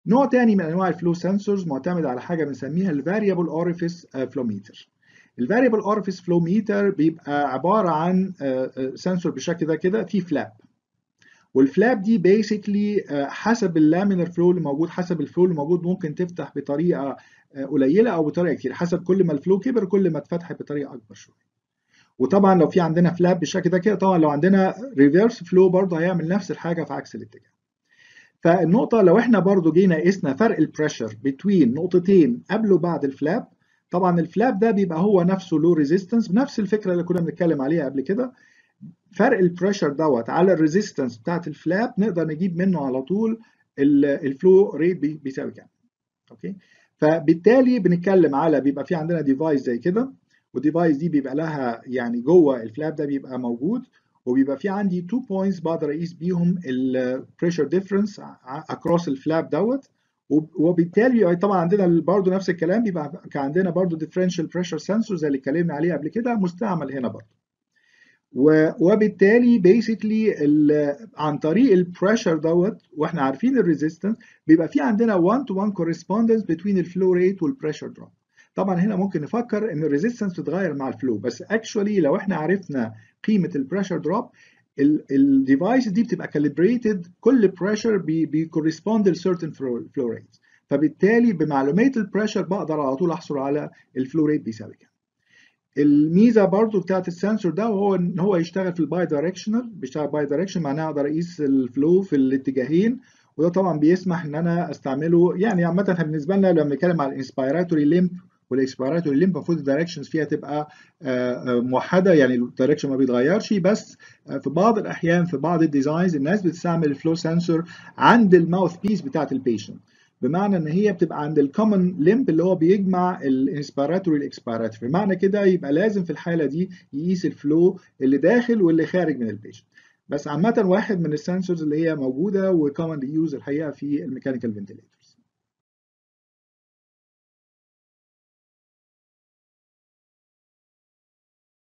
نوع تاني من انواع الفلو سنسورز معتمد على حاجه بنسميها الفاريبل اوريفيس فلوميتر الفاريبل اوريفيس فلوميتر بيبقى عباره عن سنسور بالشكل ده كده في فلاب والفلاب دي بيسكلي حسب اللامينر فلو اللي موجود حسب الفلو اللي موجود ممكن تفتح بطريقه قليله او بطريقه كتير حسب كل ما الفلو كبر كل ما اتفتح بطريقه اكبر شويه وطبعا لو في عندنا فلاب بالشكل ده كده طبعا لو عندنا ريفيرس فلو برضه هيعمل نفس الحاجه في عكس الاتجاه فالنقطه لو احنا برضه جينا قسنا فرق البريشر بين نقطتين قبل وبعد الفلاب طبعا الفلاب ده بيبقى هو نفسه له ريزيستنس بنفس الفكره اللي كنا بنتكلم عليها قبل كده فرق البريشر دوت على الريزيستنس بتاعت الفلاب نقدر نجيب منه على طول الفلو ريت بيساوي كام اوكي فبالتالي بنتكلم على بيبقى في عندنا ديفايس زي كده والديفايس دي بيبقى لها يعني جوه الفلاب ده بيبقى موجود وبيبقى في عندي تو بوينتس بقدر اقيس بيهم البريشر ديفرنس اكروس الفلاب دوت وبالتالي طبعا عندنا برضه نفس الكلام بيبقى عندنا برضه ديفرنشال بريشر سنسور زي اللي اتكلمنا عليه قبل كده مستعمل هنا برضه وبالتالي بيسكلي عن طريق البريشر دوت واحنا عارفين الريزيستنس بيبقى في عندنا 1 تو 1 كورسبوندنس بين الفلو ريت والبريشر دروب طبعا هنا ممكن نفكر ان الريزيستنس بتتغير مع الفلو بس اكشولي لو احنا عرفنا قيمه البريشر دروب الديفايس دي بتبقى كاليبريتد كل بريشر بيكورسبوند لسيرتن فلو ريت فبالتالي بمعلومات البريشر بقدر على طول احصل على الفلو ريت بيساوي كام الميزه برضو بتاعت السنسور ده وهو ان هو يشتغل في الباي دايركشنال بيشتغل باي دايركشن معناها اقدر اقيس الفلو في الاتجاهين وده طبعا بيسمح ان انا استعمله يعني عامه بالنسبه لنا لما بنتكلم على الانسبيراتوري ليمب والاكسبيراتوري ليمب المفروض الدايركشنز فيها تبقى موحده يعني الدايركشن ما بيتغيرش بس في بعض الاحيان في بعض الديزاينز الناس بتستعمل الفلو سنسور عند الماوث بيس بتاعت البيشنت بمعنى ان هي بتبقى عند الكومن ليمب اللي هو بيجمع الانسبيراتوري والاكسبيراتوري معنى كده يبقى لازم في الحاله دي يقيس الفلو اللي داخل واللي خارج من البيشنت بس عامه واحد من السنسورز اللي هي موجوده وكومن يوز الحقيقه في الميكانيكال فنتيليتورز